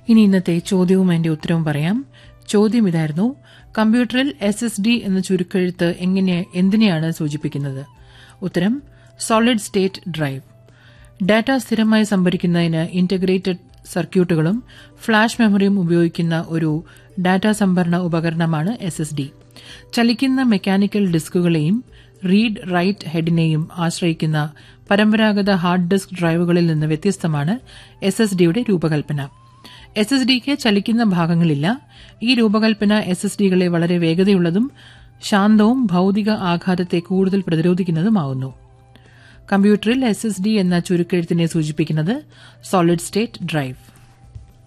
ഇനി ഇന്നത്തെ ചോദ്യവും അതിന്റെ ഉത്തരവും പറയാം ചോദ്യം ഇതായിരുന്നു കമ്പ്യൂട്ടറിൽ എസ് എസ് ഡി എന്ന ചുരുക്കെഴുത്ത് എങ്ങനെ എന്തിനെയാണ് സൂചിപ്പിക്കുന്നത് ഉത്തരം സോളിഡ് സ്റ്റേറ്റ് ഡ്രൈവ് ഡാറ്റ സ്ഥിരമായി സംഭരിക്കുന്നതിന് ഇന്റഗ്രേറ്റഡ് സർക്യൂട്ടുകളും ഫ്ലാഷ് മെമ്മറിയും ഉപയോഗിക്കുന്ന ഒരു ഡാറ്റ സംഭരണ ഉപകരണമാണ് എസ് എസ് ഡി ചലിക്കുന്ന മെക്കാനിക്കൽ ഡിസ്കുകളെയും റീഡ് റൈറ്റ് ഹെഡിനെയും ആശ്രയിക്കുന്ന പരമ്പരാഗത ഹാർഡ് ഡിസ്ക് ഡ്രൈവുകളിൽ നിന്ന് വ്യത്യസ്തമാണ് എസ് എസ് ഡിയുടെ രൂപകൽപ്പന എസ് എസ് ഡിക്ക് ചലിക്കുന്ന ഭാഗങ്ങളില്ല ഈ രൂപകൽപ്പന എസ് എസ് ഡികളെ വളരെ വേഗതയുള്ളതും ശാന്തവും ഭൌതിക ആഘാതത്തെ കൂടുതൽ പ്രതിരോധിക്കുന്നതുമാവുന്നു കമ്പ്യൂട്ടറിൽ എസ് എസ് ഡി എന്ന ചുരുക്കെഴുത്തിനെ സൂചിപ്പിക്കുന്നത് സോളിഡ് സ്റ്റേറ്റ് ഡ്രൈവ്